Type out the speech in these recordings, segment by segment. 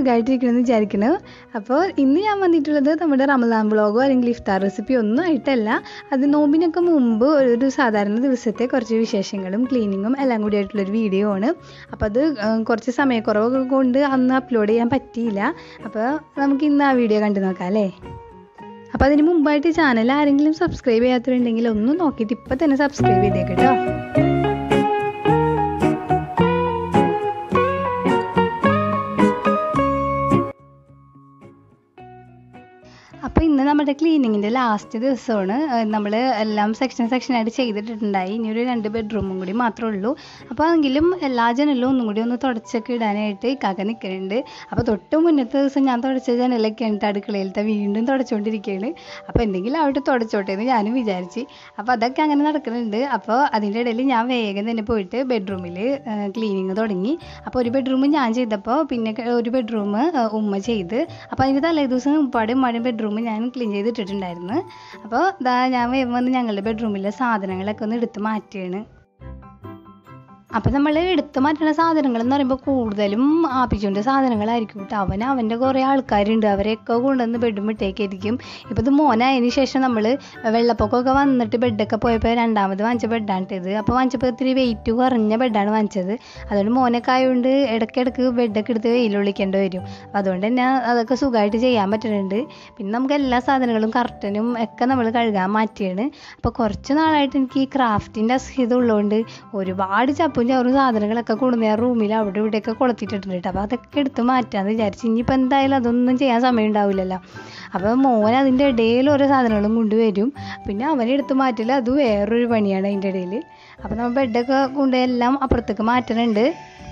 സുഖമായിട്ടിരിക്കണമെന്ന് വിചാരിക്കുന്നു അപ്പോൾ ഇന്ന് ഞാൻ വന്നിട്ടുള്ളത് നമ്മുടെ റമദാൻ വ്ളോഗോ അല്ലെങ്കിൽ ഇഫ്താർ റെസിപ്പി ഒന്നും ആയിട്ടല്ല അത് നോമ്പിനൊക്കെ മുമ്പ് ഒരു സാധാരണ ദിവസത്തെ കുറച്ച് വിശേഷങ്ങളും ക്ലീനിങ്ങും എല്ലാം കൂടി ആയിട്ടുള്ളൊരു വീഡിയോ ആണ് അപ്പോൾ അത് ആ, കുറച്ച് സമയക്കുറവൊക്കെ കൊണ്ട് അന്ന് അപ്ലോഡ് ചെയ്യാൻ പറ്റിയില്ല അപ്പോൾ നമുക്ക് ഇന്ന് ആ വീഡിയോ കണ്ടു നോക്കാം അല്ലേ അപ്പോൾ അതിന് മുമ്പായിട്ട് ചാനൽ ആരെങ്കിലും സബ്സ്ക്രൈബ് ചെയ്യാത്തവരുണ്ടെങ്കിൽ ഒന്ന് നോക്കിയിട്ട് ഇപ്പം തന്നെ സബ്സ്ക്രൈബ് ചെയ്തേക്കട്ടോ അപ്പോൾ ഇന്ന് നമ്മുടെ ക്ലീനിങ്ങിൻ്റെ ലാസ്റ്റ് ദിവസമാണ് നമ്മൾ എല്ലാം സെക്ഷൻ സെക്ഷനായിട്ട് ചെയ്തിട്ടുണ്ടായി ഇനി ഒരു രണ്ട് ബെഡ്റൂമും കൂടി മാത്രമേ ഉള്ളൂ അപ്പോൾ എങ്കിലും എല്ലാ ജനലും ഒന്നും കൂടി ഒന്ന് തുടച്ചൊക്കെ ഇടാനായിട്ട് ഇക്കാക്ക നിൽക്കുന്നുണ്ട് അപ്പോൾ തൊട്ട് മുന്നത്തെ ദിവസം ഞാൻ തുടച്ച ജനലൊക്കെ ഉണ്ട് അടുക്കളയിലത്തെ വീണ്ടും തുടച്ചുകൊണ്ടിരിക്കുകയാണ് അപ്പോൾ എന്തെങ്കിലും അവിടെ തുടച്ചോട്ടെ എന്ന് ഞാനും വിചാരിച്ച് അപ്പോൾ അതൊക്കെ അങ്ങനെ നടക്കുന്നുണ്ട് അപ്പോൾ അതിൻ്റെ ഇടയിൽ ഞാൻ വേഗം തന്നെ പോയിട്ട് ബെഡ്റൂമിൽ ക്ലീനിങ് തുടങ്ങി അപ്പോൾ ഒരു ബെഡ്റൂം ഞാൻ ചെയ്തപ്പോൾ പിന്നെ ക- ഒരു ബെഡ്റൂം ഉമ്മ ചെയ്ത് അപ്പോൾ അതിൻ്റെ തലേ ദിവസം ഉപ്പാടും ഉമ്മാടും ബെഡ്റൂം ഞാൻ ക്ലീൻ ചെയ്തിട്ടിട്ടുണ്ടായിരുന്നു അപ്പോൾ ദാ ഞാൻ വേഗം വന്ന് ഞങ്ങളുടെ ബെഡ്റൂമിലെ സാധനങ്ങളൊക്കെ ഒന്ന് എടുത്ത് മാറ്റുകയാണ് അപ്പം നമ്മൾ എടുത്ത് മാറ്റുന്ന സാധനങ്ങൾ എന്ന് പറയുമ്പോൾ കൂടുതലും ആപ്പിച്ചുൻ്റെ സാധനങ്ങളായിരിക്കും കേട്ടോ അവന് അവൻ്റെ കുറേ ആൾക്കാരുണ്ട് അവരെയൊക്കെ കൊണ്ടുവന്ന് ബെഡും ഇട്ടേക്കായിരിക്കും ഇപ്പോൾ ഇത് മോനായതിന് ശേഷം നമ്മൾ വെള്ളപ്പൊക്കമൊക്കെ വന്നിട്ട് ബെഡൊക്കെ പോയപ്പോൾ രണ്ടാമത് വാങ്ങിച്ച ബെഡാണ് ഇത് അപ്പോൾ വാങ്ങിച്ചപ്പോൾ ഇത്തിരി വെയിറ്റ് കുറഞ്ഞ ബെഡാണ് വാങ്ങിച്ചത് അതുകൊണ്ട് മോനൊക്കെ ആയതുകൊണ്ട് ഇടയ്ക്കിടയ്ക്ക് ബെഡൊക്കെ എടുത്ത് വെയിലൊളിക്കേണ്ടി വരും അപ്പോൾ അതുകൊണ്ട് തന്നെ അതൊക്കെ സുഖമായിട്ട് ചെയ്യാൻ പറ്റുന്നുണ്ട് പിന്നെ നമുക്ക് എല്ലാ സാധനങ്ങളും കർട്ടനും ഒക്കെ നമ്മൾ കഴുകാൻ മാറ്റിയാണ് അപ്പോൾ കുറച്ച് നാളായിട്ട് എനിക്ക് ഈ ക്രാഫ്റ്റിൻ്റെ അസുഖം ഉള്ളതുകൊണ്ട് ഒരുപാട് ചപ്പും ചവറും സാധനങ്ങളൊക്കെ കൊണ്ടുവന്ന് ഞാൻ റൂമിൽ അവിടെ ഇവിടെയൊക്കെ കൊളുത്തിയിട്ടുണ്ട് കേട്ടോ അപ്പോൾ അതൊക്കെ എടുത്ത് മാറ്റാമെന്ന് വിചാരിച്ചു ഇനിയിപ്പോൾ എന്തായാലും അതൊന്നും ചെയ്യാൻ സമയം ഉണ്ടാവില്ലല്ലോ അപ്പോൾ മോൻ അതിൻ്റെ ഇടയിൽ ഓരോ സാധനങ്ങളും കൊണ്ടുവരും പിന്നെ അവനെ എടുത്ത് മാറ്റില്ല അത് വേറൊരു പണിയാണ് അതിൻ്റെ ഇടയിൽ അപ്പോൾ നമ്മൾ ബെഡൊക്കെ കൊണ്ടുപോയി എല്ലാം അപ്പുറത്തേക്ക് മാറ്റുന്നുണ്ട്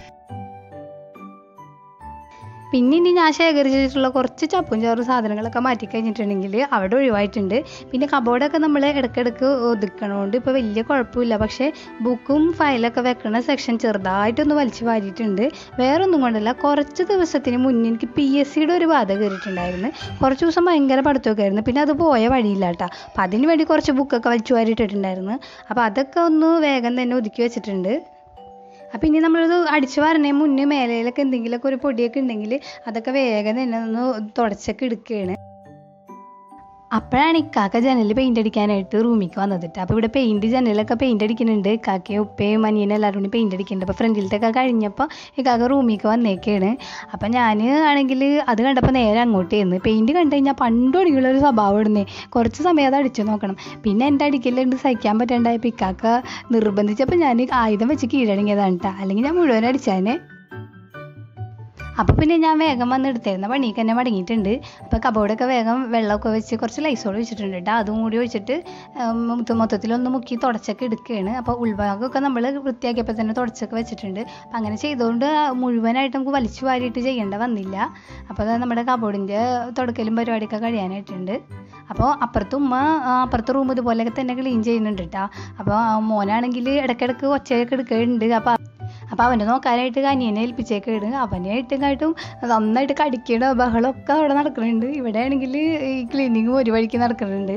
പിന്നെ ഇനി ഞാൻ ശേഖരിച്ചിട്ടുള്ള കുറച്ച് ചപ്പും ചോറും സാധനങ്ങളൊക്കെ മാറ്റി കഴിഞ്ഞിട്ടുണ്ടെങ്കിൽ അവിടെ ഒഴിവായിട്ടുണ്ട് പിന്നെ കബോർഡൊക്കെ നമ്മൾ ഇടയ്ക്കിടയ്ക്ക് ഒതുക്കണോണ്ട് ഇപ്പോൾ വലിയ കുഴപ്പമില്ല പക്ഷേ ബുക്കും ഫയലൊക്കെ വെക്കണ സെക്ഷൻ ചെറുതായിട്ടൊന്ന് വലിച്ചു വാരിയിട്ടുണ്ട് വേറെ ഒന്നും കൊണ്ടല്ല കുറച്ച് ദിവസത്തിന് മുന്നേ എനിക്ക് പി എസ് സിയുടെ ഒരു ബാധ കയറിയിട്ടുണ്ടായിരുന്നു കുറച്ച് ദിവസം ഭയങ്കര പഠിത്തമൊക്കെ ആയിരുന്നു പിന്നെ അത് പോയ വഴിയില്ല കേട്ടോ അപ്പം അതിന് വേണ്ടി കുറച്ച് ബുക്കൊക്കെ വലിച്ചു വാരിയിട്ടിട്ടുണ്ടായിരുന്നു അപ്പോൾ അതൊക്കെ ഒന്ന് വേഗം തന്നെ ഒതുക്കി വെച്ചിട്ടുണ്ട് അപ്പം ഇനി നമ്മളത് അടിച്ചു വരണേ മുന്നേ മേലയിലൊക്കെ എന്തെങ്കിലുമൊക്കെ ഒരു പൊടിയൊക്കെ ഉണ്ടെങ്കിൽ അതൊക്കെ വേഗം തന്നെ ഒന്ന് തുടച്ചൊക്കെ എടുക്കുകയാണ് അപ്പോഴാണ് ഇക്കാക്ക ജനലിൽ പെയിൻ്റ് അടിക്കാനായിട്ട് റൂമിലേക്ക് വന്നത് കേട്ടോ അപ്പോൾ ഇവിടെ പെയിൻറ് ജനലൊക്കെ പെയിൻ്റ് അടിക്കുന്നുണ്ട് ഇക്കാക്കയും ഉപ്പയും അനിയനും എല്ലാവരും കൂടി പെയിൻ്റ് അടിക്കുന്നുണ്ട് അപ്പോൾ ഫ്രണ്ടിലത്തൊക്കെ കഴിഞ്ഞപ്പോൾ ഇക്കാക്ക റൂമിലേക്ക് വന്നേക്കാണ് അപ്പം ഞാൻ ആണെങ്കിൽ അത് കണ്ടപ്പോൾ നേരെ അങ്ങോട്ട് ചെന്ന് പെയിൻറ് കണ്ടു കഴിഞ്ഞാൽ പണ്ട് ഒടുങ്ങിയുള്ള ഒരു സ്വഭാവം ഇടുന്നേ കുറച്ച് സമയം അത് അടിച്ചു നോക്കണം പിന്നെ എൻ്റെ അടിക്കലുണ്ട് സഹിക്കാൻ പറ്റാണ്ടായപ്പോൾ ഇക്കാക്ക നിർബന്ധിച്ചപ്പോൾ ഞാൻ ആയുധം വെച്ച് കീഴടങ്ങിയതാണ് കേട്ടോ അല്ലെങ്കിൽ ഞാൻ മുഴുവൻ അടിച്ചാനെ അപ്പോൾ പിന്നെ ഞാൻ വേഗം വന്ന് എടുത്തിരുന്ന പണിക്ക് തന്നെ മടങ്ങിയിട്ടുണ്ട് അപ്പോൾ കബോർഡൊക്കെ വേഗം വെള്ളമൊക്കെ വെച്ച് കുറച്ച് ലൈസോൾ വെച്ചിട്ടുണ്ട് കേട്ടോ അതും കൂടി ഒഴിച്ചിട്ട് ഉം, മൊത്ത- മൊത്തത്തിലൊന്ന് മുക്കി തുടച്ചൊക്കെ എടുക്കുകയാണ് അപ്പോൾ ഉൾഭാഗമൊക്കെ നമ്മൾ വൃത്തിയാക്കിയപ്പോൾ തന്നെ തുടച്ചൊക്കെ വെച്ചിട്ടുണ്ട് അപ്പം അങ്ങനെ ചെയ്തുകൊണ്ട് മുഴുവനായിട്ട് നമുക്ക് വലിച്ചു വാരിയിട്ട് ചെയ്യേണ്ട വന്നില്ല അപ്പോൾ അത് നമ്മുടെ കബോർഡിൻ്റെ തുടക്കലും പരിപാടിയൊക്കെ കഴിയാനായിട്ടുണ്ട് അപ്പോൾ അപ്പുറത്ത് ഉമ്മ ആ, അപ്പുറത്തെ റൂം ഇതുപോലെയൊക്കെ തന്നെ ക്ലീൻ ചെയ്യുന്നുണ്ട് കേട്ടോ അപ്പോൾ മോനാണെങ്കിൽ ഇടയ്ക്കിടയ്ക്ക് ഒച്ചയൊക്കെ എടുക്കുന്നുണ്ട് അപ്പോൾ അപ്പോൾ അവനെ നോക്കാനായിട്ട് അനിയനെ ഏൽപ്പിച്ചേക്കാണ് അവനായിട്ടും നന്നായിട്ട് കടിക്കണ ബഹളമൊക്കെ അവിടെ നടക്കുന്നുണ്ട് ഇവിടെ ആണെങ്കിൽ ഈ ക്ലീനിങ് ഒരു വഴിക്ക് നടക്കുന്നുണ്ട്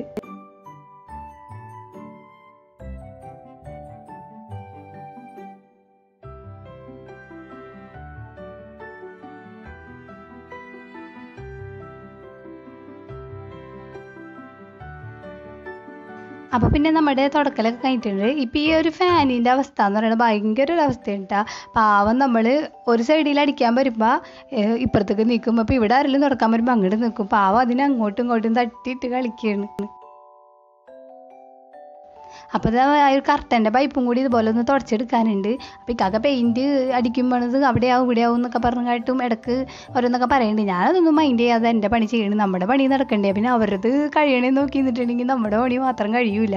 അപ്പോൾ പിന്നെ നമ്മുടെ തുടക്കലൊക്കെ കഴിഞ്ഞിട്ടുണ്ട് ഇപ്പം ഈ ഒരു ഫാനിൻ്റെ അവസ്ഥ എന്ന് പറയുന്നത് ഭയങ്കര ഒരു അവസ്ഥയാണ് കേട്ടോ പാവം നമ്മൾ ഒരു സൈഡിൽ അടിക്കാൻ വരുമ്പോൾ ഇപ്പുറത്തേക്ക് നിൽക്കും അപ്പോൾ ഇവിടെ ആരെങ്കിലും തുടക്കാൻ വരുമ്പോൾ അങ്ങോട്ട് നിൽക്കും പാവം അതിനെ അങ്ങോട്ടും ഇങ്ങോട്ടും തട്ടിയിട്ട് കളിക്കുകയാണ് അപ്പോൾ ഇത് ആ ഒരു കർട്ടൻ്റെ പൈപ്പും കൂടി ഇതുപോലെ ഒന്ന് തുടച്ചെടുക്കാനുണ്ട് അപ്പോൾ ഇക്കാക്ക പെയിൻറ്റ് അടിക്കുമ്പോഴത് അവിടെയാവും ഇവിടെയാവും എന്നൊക്കെ പറഞ്ഞായിട്ടും ഇടക്ക് ഓരോന്നൊക്കെ പറയുന്നുണ്ട് ഞാനതൊന്നും മൈൻഡ് ചെയ്യാതെ എൻ്റെ പണി ചെയ്യണം നമ്മുടെ പണി നടക്കണ്ടേ പിന്നെ അവരത് കഴിയണേ നോക്കി നിന്നിട്ടുണ്ടെങ്കിൽ നമ്മുടെ പണി മാത്രം കഴിയൂല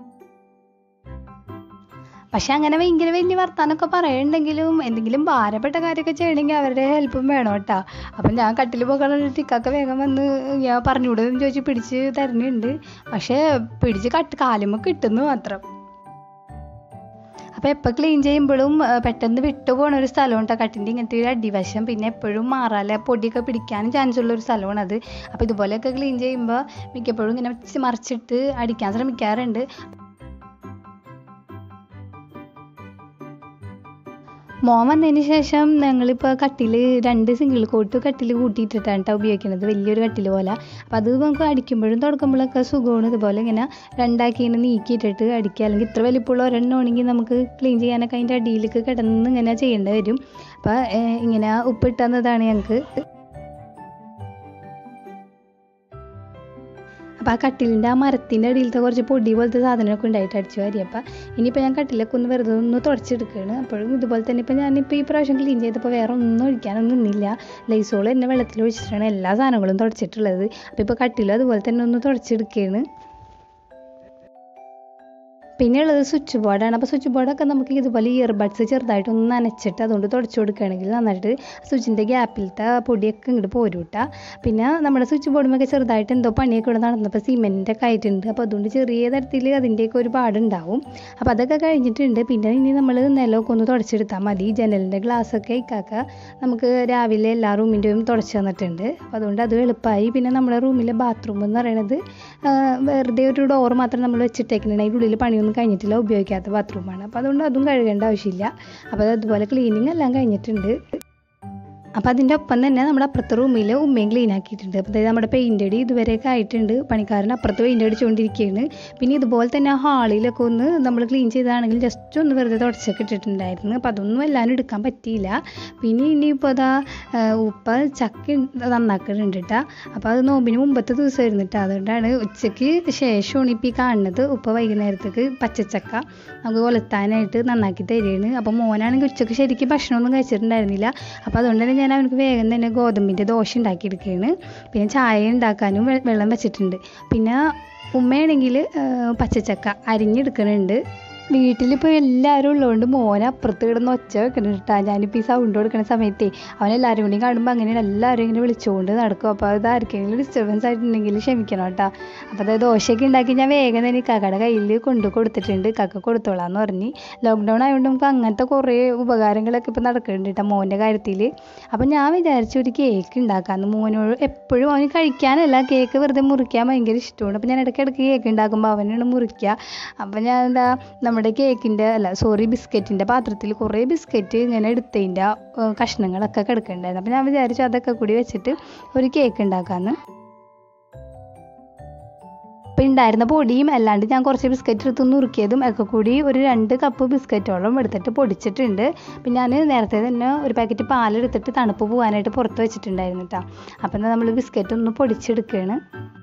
പക്ഷെ അങ്ങനെ ഭയങ്കര വലിയ വർത്താനമൊക്കെ പറയുന്നുണ്ടെങ്കിലും എന്തെങ്കിലും ഭാരപ്പെട്ട കാര്യമൊക്കെ ചെയ്യണമെങ്കിൽ അവരുടെ ഹെൽപ്പും വേണം കേട്ടോ അപ്പം ഞാൻ കട്ടിൽ പോകാനുള്ള ടിക്കൊക്കെ വേഗം വന്ന് ഞാൻ പറഞ്ഞുകൂടെന്ന് ചോദിച്ച് പിടിച്ച് തരുന്നുണ്ട് പക്ഷേ പിടിച്ച് കട്ട് കാലുമ്പോൾ കിട്ടുന്നു മാത്രം അപ്പോൾ എപ്പോൾ ക്ലീൻ ചെയ്യുമ്പോഴും ആ, പെട്ടെന്ന് വിട്ടു പോണ ഒരു സ്ഥലമാണ് കേട്ടോ കട്ടിൻ്റെ ഇങ്ങനത്തെ ഒരു അടിവശം പിന്നെ എപ്പോഴും മാറാല പൊടിയൊക്കെ പിടിക്കാനും ചാൻസ് ഉള്ള ഒരു സ്ഥലമാണ് അത് അപ്പോൾ ഇതുപോലെയൊക്കെ ക്ലീൻ ചെയ്യുമ്പോൾ മിക്കപ്പോഴും ഇങ്ങനെ വെച്ച് മറിച്ചിട്ട് അടിക്കാൻ ശ്രമിക്കാറുണ്ട് മോൻ വന്നതിന് ശേഷം ഞങ്ങളിപ്പോൾ കട്ടിൽ രണ്ട് സിംഗിൾ കോട്ട് കട്ടിൽ കൂട്ടിയിട്ടിട്ടാണ് കേട്ടോ ഉപയോഗിക്കുന്നത് വലിയൊരു കട്ടിൽ പോലെ അപ്പോൾ അത് നമുക്ക് അടിക്കുമ്പോഴും തുടക്കുമ്പോഴൊക്കെ സുഖമാണ് ഇതുപോലെ ഇങ്ങനെ രണ്ടാക്കി ഇങ്ങനെ നീക്കിയിട്ടിട്ട് അടിക്കുക അല്ലെങ്കിൽ ഇത്ര വലിപ്പമുള്ള ഒരെണ്ണം ആണെങ്കിൽ നമുക്ക് ക്ലീൻ ചെയ്യാനൊക്കെ അതിൻ്റെ അടിയിലേക്ക് കിടന്ന് ഇങ്ങനെ ചെയ്യേണ്ടി വരും അപ്പോൾ ഇങ്ങനെ ഉപ്പിട്ടുന്നതാണ് ഞങ്ങൾക്ക് അപ്പോൾ ആ കട്ടിലിൻ്റെ ആ മരത്തിൻ്റെ അടിയിലത്തെ കുറച്ച് പൊടി പോലത്തെ സാധനമൊക്കെ ഉണ്ടായിട്ട് അടിച്ചു വാരി അപ്പോൾ ഇനിയിപ്പോൾ ഞാൻ കട്ടിലൊക്കെ ഒന്ന് വെറുതെ ഒന്ന് തുടച്ചെടുക്കുകയാണ് അപ്പോഴും ഇതുപോലെ തന്നെ ഇപ്പോൾ ഞാനിപ്പോൾ ഈ പ്രാവശ്യം ക്ലീൻ ചെയ്തപ്പോൾ വേറെ ഒന്നും ഒഴിക്കാനൊന്നും നിന്നില്ല ലൈസോൾ തന്നെ വെള്ളത്തിൽ ഒഴിച്ചിട്ടാണ് എല്ലാ സാധനങ്ങളും തുടച്ചിട്ടുള്ളത് അപ്പോൾ ഇപ്പോൾ കട്ടിലും അതുപോലെ തന്നെ ഒന്ന് തുടച്ചെടുക്കുകയാണ് പിന്നെ ഉള്ളത് സ്വിച്ച് ബോർഡാണ് അപ്പോൾ സ്വിച്ച് ബോർഡൊക്കെ നമുക്ക് ഇതുപോലെ ഇയർബഡ്സ് ചെറുതായിട്ടൊന്ന് നനച്ചിട്ട് അതുകൊണ്ട് തുടച്ചു കൊടുക്കുകയാണെങ്കിൽ നന്നായിട്ട് സ്വിച്ചിൻ്റെ ഗ്യാപ്പിലത്തെ പൊടിയൊക്കെ ഇങ്ങോട്ട് പോരൂട്ട പിന്നെ നമ്മുടെ സ്വിച്ച് ബോർഡുമൊക്കെ ചെറുതായിട്ട് എന്തോ പണിയൊക്കെ ഇവിടെ നടന്നപ്പോൾ സിമെൻറ്റ് ഒക്കെ ആയിട്ടുണ്ട് അപ്പോൾ അതുകൊണ്ട് ചെറിയ തരത്തിൽ അതിൻ്റെയൊക്കെ ഒരു പാടുണ്ടാവും അപ്പോൾ അതൊക്കെ കഴിഞ്ഞിട്ടുണ്ട് പിന്നെ ഇനി നമ്മൾ നിലമൊക്കെ ഒന്ന് തുടച്ചെടുത്താൽ മതി ജനലിൻ്റെ ഗ്ലാസ്സൊക്കെ ഇക്കാക്ക നമുക്ക് രാവിലെ എല്ലാ റൂമിൻ്റെയും തുടച്ച് തന്നിട്ടുണ്ട് അപ്പോൾ അതുകൊണ്ട് അത് എളുപ്പമായി പിന്നെ നമ്മുടെ റൂമിലെ ബാത്റൂം എന്ന് പറയുന്നത് വെറുതെ ഒരു ഡോർ മാത്രം നമ്മൾ വെച്ചിട്ടേക്കുന്നുണ്ട് അതിൻ്റെ ഉള്ളിൽ പണിയൊന്നും കഴിഞ്ഞിട്ടില്ല ഉപയോഗിക്കാത്ത ബാത്റൂമാണ് അപ്പോൾ അതുകൊണ്ട് അതും കഴുകേണ്ട ആവശ്യമില്ല അപ്പോൾ അതുപോലെ ക്ലീനിങ് എല്ലാം കഴിഞ്ഞിട്ടുണ്ട് അപ്പോൾ അതിൻ്റെ ഒപ്പം തന്നെ നമ്മുടെ അപ്പുറത്തെ റൂമിൽ ഉമ്മയും ക്ലീൻ ആക്കിയിട്ടുണ്ട് അപ്പോൾ അതായത് നമ്മുടെ പെയിൻ്റ് അടി ഇതുവരെയൊക്കെ ആയിട്ടുണ്ട് പണിക്കാരൻ അപ്പുറത്ത് പെയിൻ്റ് അടിച്ചുകൊണ്ടിരിക്കുകയാണ് പിന്നെ ഇതുപോലെ തന്നെ ആ ഹാളിലൊക്കെ ഒന്ന് നമ്മൾ ക്ലീൻ ചെയ്തതാണെങ്കിൽ ജസ്റ്റ് ഒന്ന് വെറുതെ തുടച്ചൊക്കെ ഇട്ടിട്ടുണ്ടായിരുന്നു അപ്പോൾ അതൊന്നും എല്ലാവരും എടുക്കാൻ പറ്റിയില്ല പിന്നെ ഇനിയിപ്പോൾ അതാ ഉപ്പ ചക്ക നന്നാക്കുന്നുണ്ട് കേട്ടോ അപ്പോൾ അത് നോമ്പിന് മുമ്പത്തെ ദിവസമായിരുന്നു കേട്ടോ അതുകൊണ്ടാണ് ഉച്ചയ്ക്ക് ശേഷമാണ് ഇപ്പോൾ ഈ കാണുന്നത് ഉപ്പ വൈകുന്നേരത്തേക്ക് പച്ചച്ചക്ക നമുക്ക് കൊലത്താനായിട്ട് നന്നാക്കി തരികയാണ് അപ്പോൾ മോനാണെങ്കിൽ ഉച്ചയ്ക്ക് ശരിക്കും ഭക്ഷണമൊന്നും കഴിച്ചിട്ടുണ്ടായിരുന്നില്ല അപ്പോൾ അതുകൊണ്ട് തന്നെ ഞാൻ അവനക്ക് വേഗം തന്നെ ഗോതമ്പിൻ്റെ ദോശ ഉണ്ടാക്കിയെടുക്കുകയാണ് പിന്നെ ചായ ഉണ്ടാക്കാനും വെള്ളം വെച്ചിട്ടുണ്ട് പിന്നെ ഉമ്മയാണെങ്കിൽ പച്ചച്ചക്ക അരിഞ്ഞെടുക്കുന്നുണ്ട് വീട്ടിലിപ്പോൾ എല്ലാവരും ഉള്ളതുകൊണ്ട് മോൻ അപ്പുറത്ത് കിടന്ന് ഒച്ച വെക്കുന്നുണ്ട് കേട്ടോ ഞാനിപ്പോൾ ഈ സൗണ്ട് കൊടുക്കുന്ന സമയത്തേ അവൻ എല്ലാവരും കൂടി കാണുമ്പോൾ അങ്ങനെയാണ് എല്ലാവരും ഇങ്ങനെ വിളിച്ചുകൊണ്ട് നടക്കും അപ്പോൾ അത് ആർക്കെങ്കിലും ഡിസ്റ്റർബൻസ് ആയിട്ടുണ്ടെങ്കിൽ ക്ഷമിക്കണം കേട്ടോ അപ്പോൾ അത് ദോശയൊക്കെ ഉണ്ടാക്കി ഞാൻ വേഗം തന്നെ കാക്കയുടെ കയ്യിൽ കൊണ്ടു കൊടുത്തിട്ടുണ്ട് കാക്ക കൊടുത്തോളാന്ന് പറഞ്ഞ് ലോക്ക്ഡൗൺ ആയതുകൊണ്ട് നമുക്ക് അങ്ങനത്തെ കുറേ ഉപകാരങ്ങളൊക്കെ ഇപ്പോൾ നടക്കുന്നുണ്ട് കേട്ടോ മോൻ്റെ കാര്യത്തിൽ അപ്പോൾ ഞാൻ വിചാരിച്ചു ഒരു കേക്ക് ഉണ്ടാക്കാമെന്ന് മോനോട് എപ്പോഴും അവന് കഴിക്കാനല്ല കേക്ക് വെറുതെ മുറിക്കാൻ ഭയങ്കര ഇഷ്ടമാണ് അപ്പോൾ ഞാൻ ഇടയ്ക്കിടയ്ക്ക് കേക്ക് ഉണ്ടാക്കുമ്പോൾ അവനാണ് മുറിക്കുക അപ്പോൾ ഞാൻ എന്താ നമ്മുടെ കേക്കിൻ്റെ അല്ല സോറി ബിസ്ക്കറ്റിൻ്റെ പാത്രത്തിൽ കുറേ ബിസ്ക്കറ്റ് ഇങ്ങനെ എടുത്തതിൻ്റെ കഷ്ണങ്ങളൊക്കെ കിടക്കുന്നുണ്ടായിരുന്നു അപ്പോൾ ഞാൻ വിചാരിച്ചു അതൊക്കെ കൂടി വെച്ചിട്ട് ഒരു കേക്ക് ഉണ്ടാക്കാമെന്ന് അപ്പോൾ ഉണ്ടായിരുന്ന പൊടിയും അല്ലാണ്ട് ഞാൻ കുറച്ച് ബിസ്ക്കറ്റ് എടുത്ത് നുറുക്കിയതും ഒക്കെ കൂടി ഒരു രണ്ട് കപ്പ് ബിസ്ക്കറ്റോളം എടുത്തിട്ട് പൊടിച്ചിട്ടുണ്ട് പിന്നെ ഞാൻ നേരത്തെ തന്നെ ഒരു പാക്കറ്റ് പാലെടുത്തിട്ട് തണുപ്പ് പോകാനായിട്ട് പുറത്ത് വെച്ചിട്ടുണ്ടായിരുന്നു കേട്ടോ അപ്പം നമ്മൾ ബിസ്ക്കറ്റ് ഒന്ന് പൊടിച്ചെടുക്കുകയാണ്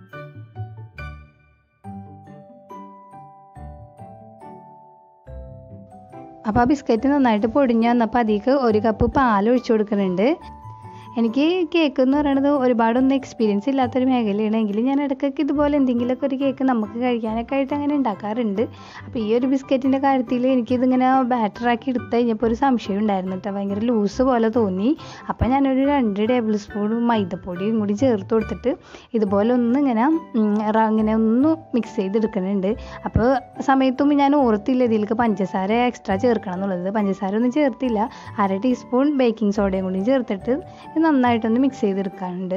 അപ്പോൾ ആ ബിസ്ക്കറ്റ് നന്നായിട്ട് പൊടിഞ്ഞ് വന്നപ്പോൾ അതിലേക്ക് ഒരു കപ്പ് പാൽ ഒഴിച്ചു കൊടുക്കുന്നുണ്ട് എനിക്ക് കേക്ക് എന്ന് പറയുന്നത് ഒരുപാടൊന്നും എക്സ്പീരിയൻസ് ഇല്ലാത്തൊരു മേഖലയാണ് എങ്കിലും ഞാൻ ഇടയ്ക്കൊക്കെ ഇതുപോലെ എന്തെങ്കിലുമൊക്കെ ഒരു കേക്ക് നമുക്ക് കഴിക്കാനൊക്കെ ആയിട്ട് അങ്ങനെ ഉണ്ടാക്കാറുണ്ട് അപ്പോൾ ഈ ഒരു ബിസ്ക്കറ്റിൻ്റെ കാര്യത്തിൽ എനിക്കിതിങ്ങനെ ബാറ്ററാക്കി എടുത്ത് കഴിഞ്ഞപ്പോൾ ഒരു സംശയം ഉണ്ടായിരുന്നു കേട്ടോ ഭയങ്കര ലൂസ് പോലെ തോന്നി അപ്പോൾ ഞാനൊരു രണ്ട് ടേബിൾ സ്പൂൺ മൈദപ്പൊടിയും കൂടി ചേർത്ത് കൊടുത്തിട്ട് ഇതുപോലെ ഒന്ന് ഇങ്ങനെ ഇങ്ങനെ ഒന്ന് മിക്സ് ചെയ്തെടുക്കുന്നുണ്ട് അപ്പോൾ സമയത്തും ഞാൻ ഓർത്തില്ല ഇതിലേക്ക് പഞ്ചസാര എക്സ്ട്രാ ചേർക്കണം എന്നുള്ളത് പഞ്ചസാര ഒന്നും ചേർത്തില്ല അര ടീസ്പൂൺ ബേക്കിംഗ് സോഡയും കൂടി ചേർത്തിട്ട് നന്നായിട്ടൊന്ന് മിക്സ് ചെയ്തെടുക്കാനുണ്ട്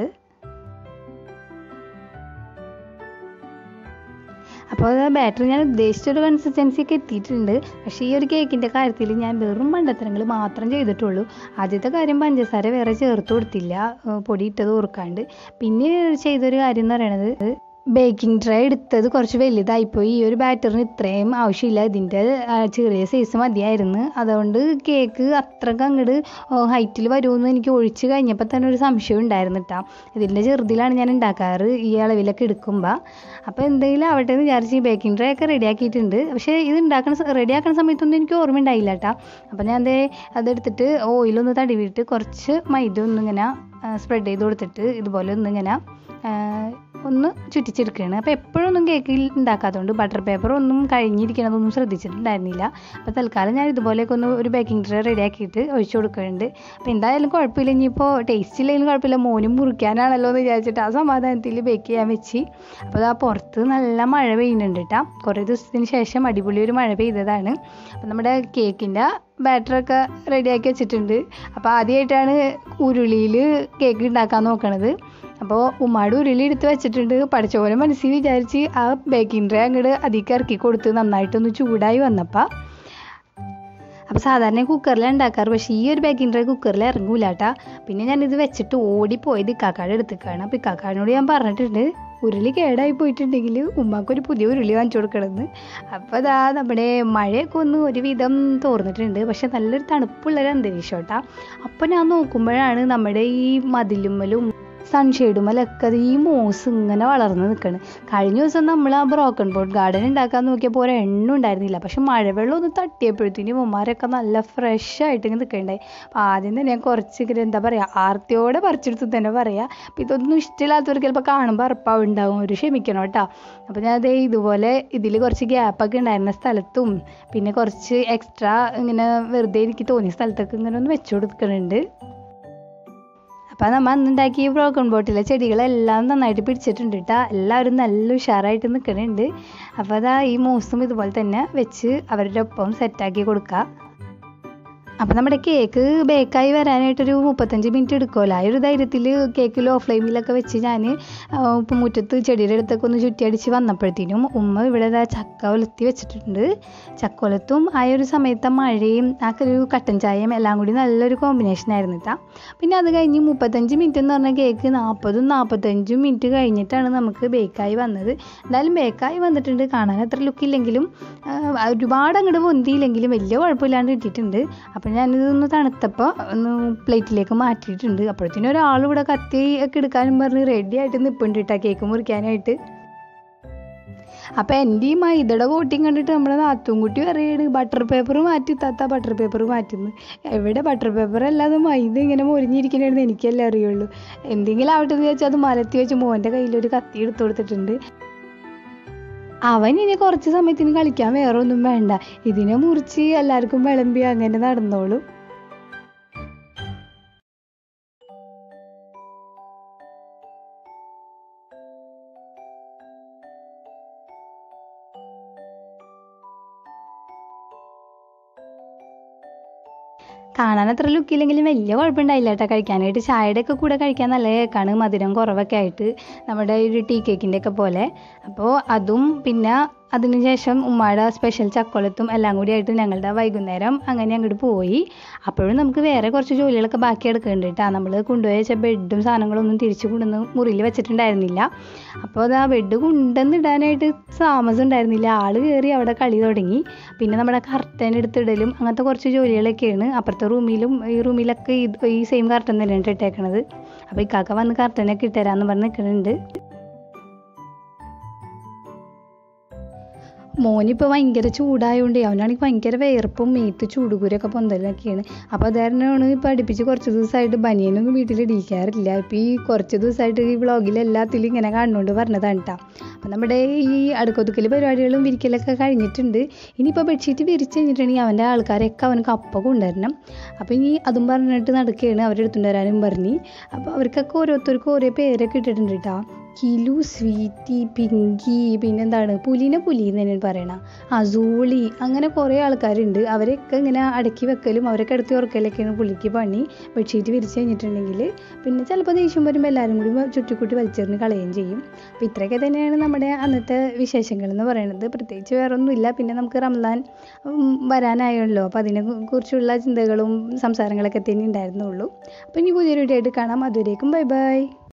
അപ്പോൾ ബാറ്റർ ഞാൻ ഉദ്ദേശിച്ചൊരു കൺസിസ്റ്റൻസിയൊക്കെ എത്തിയിട്ടുണ്ട് പക്ഷേ ഈ ഒരു കേക്കിൻ്റെ കാര്യത്തിൽ ഞാൻ വെറും മണ്ടത്തരങ്ങൾ മാത്രം ചെയ്തിട്ടുള്ളൂ ആദ്യത്തെ കാര്യം പഞ്ചസാര വേറെ ചേർത്ത് കൊടുത്തില്ല പൊടി ഇട്ടത് ഓർക്കാണ്ട് പിന്നെ ചെയ്തൊരു കാര്യം എന്ന് പറയുന്നത് ബേക്കിംഗ് ട്രേ എടുത്തത് കുറച്ച് വലുതായിപ്പോയി ഈ ഒരു ബാറ്ററിന് ഇത്രയും ആവശ്യമില്ല ഇതിൻ്റെ ചെറിയ സൈസ് മതിയായിരുന്നു അതുകൊണ്ട് കേക്ക് അത്രക്ക് അങ്ങോട്ട് ഹൈറ്റിൽ വരുമെന്ന് എനിക്ക് ഒഴിച്ച് കഴിഞ്ഞപ്പോൾ തന്നെ ഒരു സംശയം ഉണ്ടായിരുന്നു കേട്ടോ ഇതിൻ്റെ ചെറുതിലാണ് ഞാൻ ഉണ്ടാക്കാറ് ഈ അളവിലൊക്കെ എടുക്കുമ്പോൾ അപ്പോൾ എന്തെങ്കിലും ആവട്ടെ എന്ന് വിചാരിച്ച് ഈ ബേക്കിംഗ് ട്രേ ഒക്കെ റെഡിയാക്കിയിട്ടുണ്ട് പക്ഷേ ഇത് ഉണ്ടാക്കുന്ന റെഡിയാക്കുന്ന സമയത്തൊന്നും എനിക്ക് ഓർമ്മ ഉണ്ടായില്ല കേട്ടോ അപ്പോൾ ഞാൻ അതേ അതെടുത്തിട്ട് ഓയിലൊന്ന് തടവിയിട്ട് കുറച്ച് മൈദ ഒന്നിങ്ങനെ സ്പ്രെഡ് ചെയ്ത് കൊടുത്തിട്ട് ഇതുപോലെ ഒന്നിങ്ങനെ ഒന്ന് ചുറ്റിച്ചെടുക്കുകയാണ് അപ്പോൾ എപ്പോഴൊന്നും കേക്ക് ഉണ്ടാക്കാത്തതുകൊണ്ട് ബട്ടർ പേപ്പർ ഒന്നും കഴിഞ്ഞിരിക്കണതൊന്നും ശ്രദ്ധിച്ചിട്ടുണ്ടായിരുന്നില്ല അപ്പോൾ തൽക്കാലം ഞാൻ ഇതുപോലെയൊക്കെ ഒന്ന് ഒരു ബേക്കിംഗ് ട്രേ റെഡിയാക്കിയിട്ട് ഒഴിച്ചു കൊടുക്കുന്നുണ്ട് അപ്പോൾ എന്തായാലും കുഴപ്പമില്ല ഇനിയിപ്പോൾ ടേസ്റ്റ് ഇല്ലെങ്കിലും കുഴപ്പമില്ല മോനും മുറിക്കാനാണല്ലോ എന്ന് വിചാരിച്ചിട്ട് ആ സമാധാനത്തിൽ ബേക്ക് ചെയ്യാൻ വെച്ച് അപ്പോൾ ആ പുറത്ത് നല്ല മഴ പെയ്യുന്നുണ്ട് കേട്ടോ കുറേ ദിവസത്തിന് ശേഷം അടിപൊളി ഒരു മഴ പെയ്തതാണ് അപ്പോൾ നമ്മുടെ കേക്കിൻ്റെ ബാറ്ററൊക്കെ റെഡിയാക്കി വെച്ചിട്ടുണ്ട് അപ്പോൾ ആദ്യമായിട്ടാണ് ഉരുളിയിൽ കേക്ക് ഉണ്ടാക്കാൻ നോക്കണത് അപ്പോൾ ഉമ്മാട് ഉരുളി എടുത്ത് വെച്ചിട്ടുണ്ട് പഠിച്ച പോലെ മനസ്സിൽ വിചാരിച്ച് ആ ബേക്കിംഗ് ട്രേ അങ്ങോട്ട് അതിലേക്ക് ഇറക്കി കൊടുത്ത് നന്നായിട്ടൊന്ന് ചൂടായി വന്നപ്പോൾ അപ്പോൾ അപ്പോൾ സാധാരണ കുക്കറിലാണ് ഉണ്ടാക്കാറ് പക്ഷേ ഈ ഒരു ബേക്കിംഗ് ട്രേ കുക്കറിൽ ഇറങ്ങൂല കേട്ടാ പിന്നെ ഞാനിത് വെച്ചിട്ട് ഓടിപ്പോയത് ഇക്കാക്കാട് എടുത്തേക്കാണ് അപ്പോൾ ഇക്കാക്കാനോട് ഞാൻ പറഞ്ഞിട്ടുണ്ട് ഉരുളി കേടായി പോയിട്ടുണ്ടെങ്കിൽ ഉമ്മാക്കൊരു പുതിയ ഉരുളി വാങ്ങിച്ചു കൊടുക്കണമെന്ന് അപ്പോൾ അതാ നമ്മുടെ മഴയൊക്കെ ഒന്ന് ഒരുവിധം തോർന്നിട്ടുണ്ട് പക്ഷെ നല്ലൊരു തണുപ്പുള്ളൊരു അന്തരീക്ഷം കേട്ടാ അപ്പോൾ ഞാൻ നോക്കുമ്പോഴാണ് നമ്മുടെ ഈ മതിലുമ്മലും സൺഷെയ്ഡുമലൊക്കെ ഈ മോസ് ഇങ്ങനെ വളർന്ന് നിൽക്കണം കഴിഞ്ഞ ദിവസം നമ്മൾ ആ ബ്രോക്കൺ ബോർഡ് ഗാർഡൻ ഉണ്ടാക്കാൻ നോക്കിയപ്പോൾ ഒരു എണ്ണ ഉണ്ടായിരുന്നില്ല പക്ഷെ മഴവെള്ളം ഒന്ന് തട്ടിയപ്പോഴത്തേനും ഉമ്മാരൊക്കെ നല്ല ഫ്രഷ് ആയിട്ട് ഇങ്ങനെ നിൽക്കണ്ടായി അപ്പോൾ ആദ്യം തന്നെ ഞാൻ കുറച്ച് ഇങ്ങനെ എന്താ പറയുക ആർത്തിയോടെ പറിച്ചെടുത്ത് തന്നെ പറയാം അപ്പോൾ ഇതൊന്നും ഇഷ്ടമില്ലാത്തവർക്ക് ചിലപ്പോൾ കാണുമ്പോൾ അറപ്പാവുണ്ടാവും ഒരു ക്ഷമിക്കണം കേട്ടോ അപ്പോൾ ഞാൻ അതേ ഇതുപോലെ ഇതിൽ കുറച്ച് ഗ്യാപ്പൊക്കെ ഉണ്ടായിരുന്ന സ്ഥലത്തും പിന്നെ കുറച്ച് എക്സ്ട്രാ ഇങ്ങനെ വെറുതെ എനിക്ക് തോന്നിയ സ്ഥലത്തൊക്കെ ഇങ്ങനെ ഒന്ന് വെച്ചു കൊടുക്കുന്നുണ്ട് അപ്പം നമ്മൾ അന്നുണ്ടാക്കിയ ബ്രോക്കൺ ബോട്ടിലെ ചെടികളെല്ലാം നന്നായിട്ട് പിടിച്ചിട്ടുണ്ട് കേട്ടോ എല്ലാവരും നല്ല ഉഷാറായിട്ട് നിൽക്കുന്നുണ്ട് അപ്പോൾ അതാ ഈ മൂസും ഇതുപോലെ തന്നെ വെച്ച് അവരുടെ ഒപ്പം സെറ്റാക്കി കൊടുക്കുക അപ്പം നമ്മുടെ കേക്ക് ബേക്കായി വരാനായിട്ടൊരു മുപ്പത്തഞ്ച് മിനിറ്റ് എടുക്കുമല്ലോ ആ ഒരു ധൈര്യത്തിൽ കേക്ക് ലോ ഫ്ലെയിമിലൊക്കെ വെച്ച് ഞാൻ ഇപ്പം മുറ്റത്ത് ചെടിയുടെ അടുത്തൊക്കെ ഒന്ന് ചുറ്റിയടിച്ച് വന്നപ്പോഴത്തേനും ഉമ്മ ഇവിടെ ദാ ചക്ക ഒലത്തി വെച്ചിട്ടുണ്ട് ചക്ക ഒലത്തും ആ ഒരു സമയത്തെ മഴയും ആ ഒരു കട്ടൻ ചായയും എല്ലാം കൂടി നല്ലൊരു കോമ്പിനേഷൻ ആയിരുന്നു കേട്ടോ പിന്നെ അത് കഴിഞ്ഞ് മുപ്പത്തഞ്ച് മിനിറ്റ് എന്ന് പറഞ്ഞ കേക്ക് നാൽപ്പതും നാൽപ്പത്തഞ്ചും മിനിറ്റ് കഴിഞ്ഞിട്ടാണ് നമുക്ക് ബേക്കായി വന്നത് എന്തായാലും ബേക്കായി വന്നിട്ടുണ്ട് കാണാൻ അത്ര ലുക്കില്ലെങ്കിലും ഒരുപാട് അങ്ങോട്ട് പൊന്തിയില്ലെങ്കിലും വലിയ കുഴപ്പമില്ലാണ്ട് കിട്ടിയിട്ടുണ്ട് അപ്പം ഞാനിതൊന്ന് തണുത്തപ്പോൾ ഒന്ന് പ്ലേറ്റിലേക്ക് മാറ്റിയിട്ടുണ്ട് അപ്പോഴത്തേനും ഒരാൾ ഇവിടെ കത്തി ഒക്കെ എടുക്കാനും പറഞ്ഞ് റെഡി ആയിട്ട് നിൽപ്പുണ്ട് കേട്ടോ കേക്ക് മുറിക്കാനായിട്ട് അപ്പോൾ എൻ്റെ ഈ മൈദയുടെ കോട്ടിങ് കണ്ടിട്ട് നമ്മുടെ നാത്തുംകുട്ടി പറയാണ് ബട്ടർ പേപ്പർ മാറ്റി താത്ത ബട്ടർ പേപ്പർ മാറ്റുന്നു എവിടെ ബട്ടർ പേപ്പർ അല്ലാതെ മൈദ ഇങ്ങനെ മൊരിഞ്ഞിരിക്കണേന്ന് എനിക്കല്ലേ അറിയുള്ളൂ എന്തെങ്കിലും ആവട്ടെ എന്ന് വെച്ചാൽ അത് മലത്തി വെച്ച് മോൻ്റെ കയ്യിലൊരു കത്തി എടുത്തു കൊടുത്തിട്ടുണ്ട് അവൻ ഇനി കുറച്ച് സമയത്തിന് കളിക്കാൻ വേറെ ഒന്നും വേണ്ട ഇതിനെ മുറിച്ച് എല്ലാവർക്കും വിളമ്പി അങ്ങനെ നടന്നോളും കാണാൻ അത്ര ലുക്കില്ലെങ്കിലും വലിയ കുഴപ്പമുണ്ടായില്ല കേട്ടോ കഴിക്കാനായിട്ട് ചായയുടെ ഒക്കെ കൂടെ കഴിക്കാൻ നല്ല കേക്കാണ് മധുരം കുറവൊക്കെ ആയിട്ട് നമ്മുടെ ഒരു ടീ കേക്കിൻ്റെ ഒക്കെ പോലെ അപ്പോൾ അതും പിന്നെ അതിനുശേഷം ഉമ്മയുടെ സ്പെഷ്യൽ ചക്കോളത്തും എല്ലാം കൂടി ആയിട്ട് ഞങ്ങളുടെ വൈകുന്നേരം അങ്ങനെ അങ്ങോട്ട് പോയി അപ്പോഴും നമുക്ക് വേറെ കുറച്ച് ജോലികളൊക്കെ ബാക്കി എടുക്കുന്നുണ്ട് കേട്ടോ നമ്മൾ കൊണ്ടുപോയ വെച്ച ബെഡും സാധനങ്ങളൊന്നും തിരിച്ചു കൊണ്ടുവന്ന് മുറിയിൽ വെച്ചിട്ടുണ്ടായിരുന്നില്ല അപ്പോൾ അത് ആ ബെഡ് കൊണ്ടുവന്നിടാനായിട്ട് താമസം ഉണ്ടായിരുന്നില്ല ആൾ കയറി അവിടെ കളി തുടങ്ങി പിന്നെ നമ്മുടെ കർട്ടൻ എടുത്തിടലും അങ്ങനത്തെ കുറച്ച് ജോലികളൊക്കെയാണ് അപ്പുറത്തെ റൂമിലും ഈ റൂമിലൊക്കെ ഇത് ഈ സെയിം കർട്ടൻ തന്നെയാണ് ഇട്ടേക്കണത് അപ്പോൾ ഇക്കാക്ക വന്ന് കർട്ടനൊക്കെ ഇട്ടുതരാമെന്ന് പറഞ്ഞ് നിൽക്കുന്നുണ്ട് മോനിപ്പോൾ ഭയങ്കര ചൂടായതുകൊണ്ട് അവനാണെങ്കിൽ ഭയങ്കര വേർപ്പും മേത്ത് ചൂടുകുരൊക്കെ പൊന്തലൊക്കെയാണ് അപ്പോൾ അത് കാരണമാണ് ഇപ്പോൾ അടുപ്പിച്ച് കുറച്ച് ദിവസമായിട്ട് ബനിയനൊന്നും വീട്ടിൽ ഇടിക്കാറില്ല ഇപ്പോൾ ഈ കുറച്ച് ദിവസമായിട്ട് ഈ വ്ളോഗിൽ എല്ലാത്തിലും ഇങ്ങനെ കാണുന്നുകൊണ്ട് പറഞ്ഞതാണ് കേട്ടോ അപ്പോൾ നമ്മുടെ ഈ അടുക്കൊതുക്കൽ പരിപാടികളും വിരിക്കലൊക്കെ കഴിഞ്ഞിട്ടുണ്ട് ഇനിയിപ്പോൾ ബെഡ്ഷീറ്റ് വിരിച്ച് കഴിഞ്ഞിട്ടുണ്ടെങ്കിൽ അവൻ്റെ ആൾക്കാരൊക്കെ അവന് കപ്പ കൊണ്ടുവരണം അപ്പോൾ ഇനി അതും പറഞ്ഞിട്ട് നടക്കുകയാണ് അവരെടുത്തുകൊണ്ട് വരാനും പറഞ്ഞ് അപ്പോൾ അവർക്കൊക്കെ ഓരോരുത്തർക്കും ഓരോ പേരൊക്കെ ഇട്ടിട്ടുണ്ട് കേട്ടോ കിലു സ്വീറ്റി പിങ്കി പിന്നെന്താണ് പുലിനെ പുലി എന്ന് തന്നെയാണ് പറയണ അസൂളി അങ്ങനെ കുറേ ആൾക്കാരുണ്ട് അവരെയൊക്കെ ഇങ്ങനെ അടക്കി വെക്കലും അവരൊക്കെ എടുത്ത് ഉറക്കലൊക്കെയാണ് പുള്ളിക്ക് പണി ബെഡ്ഷീറ്റ് വിരിച്ച് കഴിഞ്ഞിട്ടുണ്ടെങ്കിൽ പിന്നെ ചിലപ്പോൾ ദേഷ്യം വരുമ്പോൾ എല്ലാവരും കൂടി ചുറ്റിക്കൂട്ടി വലിച്ചെറിഞ്ഞ് കളയുകയും ചെയ്യും അപ്പോൾ ഇത്രയൊക്കെ തന്നെയാണ് നമ്മുടെ അന്നത്തെ വിശേഷങ്ങൾ എന്ന് പറയുന്നത് പ്രത്യേകിച്ച് വേറെ ഒന്നുമില്ല പിന്നെ നമുക്ക് റംസാൻ ഉം, വരാനായല്ലോ അപ്പോൾ അതിനെ കുറിച്ചുള്ള ചിന്തകളും സംസാരങ്ങളൊക്കെ തന്നെ ഉണ്ടായിരുന്നുള്ളൂ അപ്പോൾ ഇനി പുതിയൊരു വീഡിയോ ആയിട്ട് കാണാം അതുവരേക്കും ബൈ ബൈ